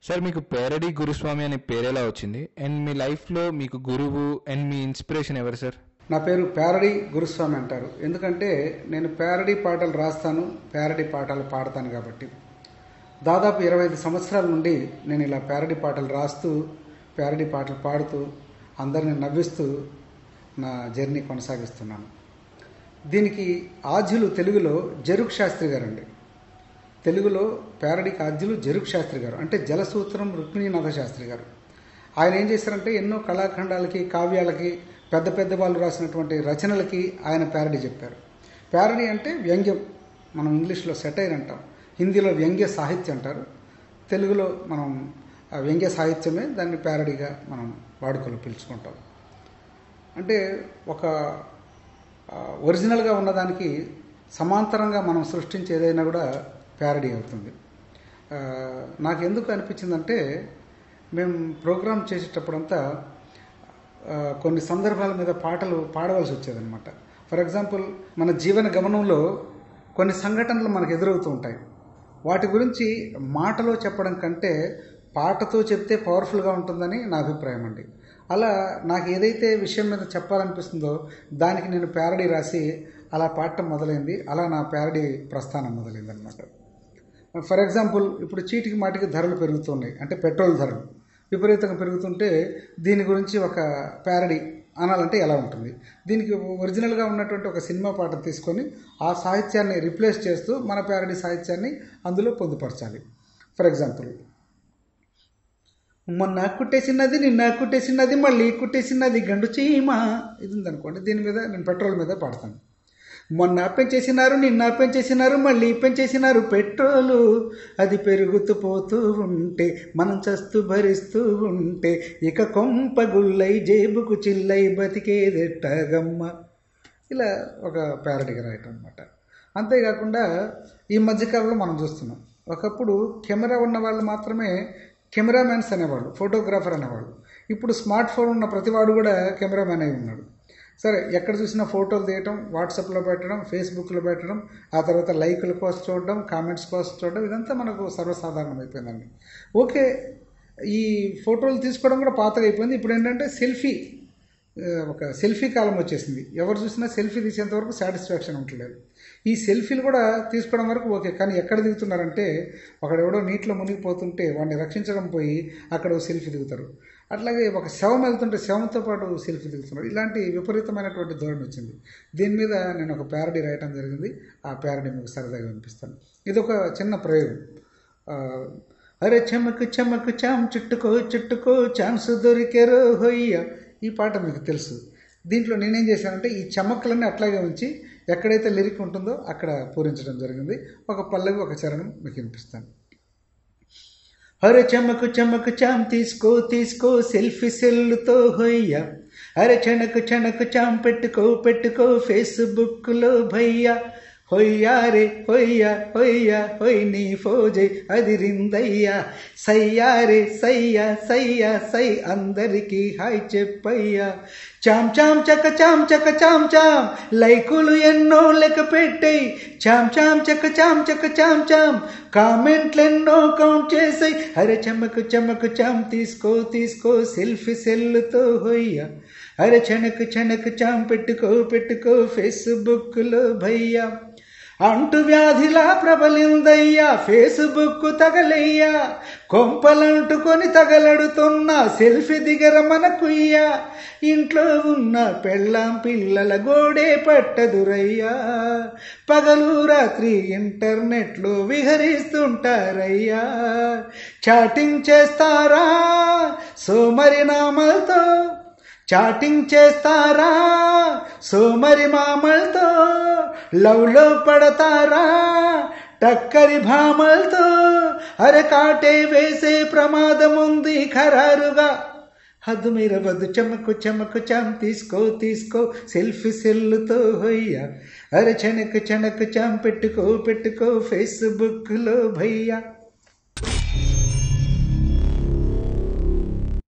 sir మీకు parody గురుస్వామి అనే పేరు ఎలా వచ్చింది అండ్ మీ లైఫ్లో మీకు గురువు అండ్ మీ ఇన్స్పిరేషన్ ఎవరు సార్ నా పేరు ప్యారడీ గురుస్వామి అంటారు ఎందుకంటే నేను ప్యారడీ పాటలు రాస్తాను ప్యారడీ పాటలు పాడతాను కాబట్టి దాదాపు ఇరవై ఐదు సంవత్సరాల నుండి నేను ఇలా ప్యారడీ పాటలు రాస్తూ ప్యారడీ పాటలు పాడుతూ అందరిని నవ్విస్తూ నా జర్నీ కొనసాగిస్తున్నాను దీనికి ఆద్యులు తెలుగులో జరుక్ శాస్త్రి గారండి తెలుగులో ప్యారడీకి ఆద్యులు జరుక్ శాస్త్రి గారు అంటే జలసూత్రం రుక్మిణీనాథ శాస్త్రి గారు ఆయన ఏం చేశారంటే ఎన్నో కళాఖండాలకి కావ్యాలకి పెద్ద పెద్ద వాళ్ళు రాసినటువంటి రచనలకి ఆయన ప్యారడీ చెప్పారు ప్యారడీ అంటే వ్యంగ్యం మనం ఇంగ్లీష్లో సెటైర్ అంటాం హిందీలో వ్యంగ్య సాహిత్యం అంటారు తెలుగులో మనం ఆ వ్యంగ్య సాహిత్యమే దాన్ని ప్యారడీగా మనం వాడుకలో పిలుచుకుంటాం అంటే ఒక ఆ, ఒరిజినల్గా ఉన్నదానికి సమాంతరంగా మనం సృష్టించే ఏదైనా కూడా ప్యారడీ అవుతుంది ఆ, నాకు ఎందుకు అనిపించిందంటే మేము ప్రోగ్రామ్ చేసేటప్పుడంతా ఆ, కొన్ని సందర్భాల మీద పాటలు పాడవలసి వచ్చేదన్నమాట ఫర్ ఎగ్జాంపుల్ మన జీవన గమనంలో కొన్ని సంఘటనలు మనకు ఎదురవుతూ ఉంటాయి వాటి గురించి మాటలో చెప్పడం కంటే పాటతో చెప్తే పవర్ఫుల్గా ఉంటుందని నా అభిప్రాయం అండి అలా నాకు ఏదైతే విషయం మీద చెప్పాలనిపిస్తుందో దానికి నేను ప్యారడీ రాసి అలా పాడటం మొదలైంది అలా నా ప్యారడీ ప్రస్థానం మొదలైంది అనమాట ఫర్ ఎగ్జాంపుల్ ఇప్పుడు చీటికి మాటికి ధరలు పెరుగుతున్నాయి అంటే పెట్రోల్ ధరలు విపరీతంగా పెరుగుతుంటే దీని గురించి ఒక ప్యారడీ అనాలంటే ఎలా ఉంటుంది దీనికి ఒరిజినల్గా ఉన్నటువంటి ఒక సినిమా పాట తీసుకొని ఆ సాహిత్యాన్ని రిప్లేస్ చేస్తూ మన ప్యారడీ సాహిత్యాన్ని అందులో పొందుపరచాలి ఫర్ ఎగ్జాంపుల్ మొన్న కుట్టేసినది నిన్న కుట్టేసినది మళ్ళీ కుట్టేసినది గండు చీమ ఇది ఉందనుకోండి దీని మీద నేను పెట్రోల్ మీద పాడతాను మొన్న పెంచేసినారు నిన్న పెంచేసినారు మళ్ళీ పెంచేసినారు పెట్రోలు అది పెరుగుతూ పోతూ ఉంటే మనం చస్తూ భరిస్తూ ఉంటే ఇక కొంప గుళ్ళై జేబుకు చిల్లై బతికేదెట్టగమ్మ ఇలా ఒక ప్యారడీగా రాయటం అనమాట అంతేకాకుండా ఈ మధ్యకాలంలో మనం చూస్తున్నాం ఒకప్పుడు కెమెరా ఉన్న వాళ్ళు మాత్రమే కెమెరామ్యాన్స్ అనేవాళ్ళు ఫోటోగ్రాఫర్ అనేవాళ్ళు ఇప్పుడు స్మార్ట్ ఫోన్ ఉన్న ప్రతివాడు కూడా కెమెరామ్యాన్ అయి ఉన్నాడు సరే ఎక్కడ చూసినా ఫోటోలు తీయటం వాట్సాప్లో పెట్టడం ఫేస్బుక్లో పెట్టడం ఆ తర్వాత లైకుల కోసం చూడడం కామెంట్స్ కోసం చూడడం ఇదంతా మనకు సర్వసాధారణం అయిపోయిందండి ఓకే ఈ ఫోటోలు తీసుకోవడం కూడా పాతగా అయిపోయింది ఇప్పుడు ఏంటంటే సెల్ఫీ ఆ, ఒక సెల్ఫీ కాలం వచ్చేసింది ఎవరు చూసినా సెల్ఫీ తీసేంత వరకు సాటిస్ఫాక్షన్ ఉండలేదు ఈ సెల్ఫీలు కూడా తీసుకోవడం వరకు ఓకే కానీ ఎక్కడ దిగుతున్నారంటే ఒకడెవడో నీటిలో మునిగిపోతుంటే వాడిని రక్షించడం పోయి అక్కడ ఓ సెల్ఫీ దిగుతారు అట్లాగే ఒక శవం వెళ్తుంటే శవంతో పాటు సెల్ఫీ దిగుతున్నారు ఇలాంటి విపరీతమైనటువంటి ధోరణి వచ్చింది దీని మీద నేను ఒక ప్యారడీ రాయటం జరిగింది ఆ ప్యారడీ మీకు సరదాగా వినిపిస్తాను ఇది ఒక చిన్న ప్రయోగం ఆ, అరే చెమకు చెమకు చాం చుట్టుకో చుట్టుకో ఛాన్స్ దొరికెరో హొయ్య ఈ పాట మీకు తెలుసు దీంట్లో నేనేం చేశానంటే ఈ చమక్కలన్నీ అట్లాగే ఉంచి ఎక్కడైతే లిరిక్ ఉంటుందో అక్కడ పూరించడం జరిగింది ఒక పల్లవి ఒక చరణం మీకు వినిపిస్తాను అరే చెమకు చెమకు చాం తీసుకో తీసుకో సెల్ఫీ సెల్లుతో హొయ్య అరే చెనకు చెనకు చాం పెట్టుకో పెట్టుకో ఫేస్బుక్లో భయ్యా హొయ్యా రే హొయ్యా హొయ్యా హొయ్ నీ ఫోజై అదిరిందయ్యా సయ్యా రే సయ్యా సయ్యా సై అందరికీ హాయ్ చెప్పయ్యా చాం చాం చక చాం చక చాం చాం లైకులు ఎన్నో లెక్క పెట్టేయ్ చాం చాం చక చాం చక చాం చాం కామెంట్లు ఎన్నో కౌంట్ చేసాయి అరే చెమకు చెమకు చాం తీసుకో తీసుకో సెల్ఫీ సెల్లుతో హొయ్యా అరే చెనకు చెనకు చాం పెట్టుకో పెట్టుకో ఫేస్బుక్లో భయ్యా అంటు వ్యాధిలా ప్రబలిందయ్యా ఫేస్బుక్ తగలయ్యా కొంపలంటుకొని తగలడుతున్న సెల్ఫీ దిగర మనకుయ్యా ఇంట్లో ఉన్న పెళ్ళాం పిల్లల గోడే పట్టదురయ్యా పగలు రాత్రి ఇంటర్నెట్లో విహరిస్తుంటారయ్యా చాటింగ్ చేస్తారా సోమరి నామలతో చాటింగ్ చేస్తారా సోమరి మామలతో లవ్లో పడతారా టక్కరి భామలతో అరకాటే వేసే ప్రమాదం ఉంది ఖరారుగా హద్దు మీర వద్దు చెమకు చెమకు చాం తీసుకో తీసుకో సెల్ఫీ సెల్లుతో హొయ్యా అరే చెనకు చెనకు చాం పెట్టుకో పెట్టుకో ఫేస్బుక్లో భయ్యా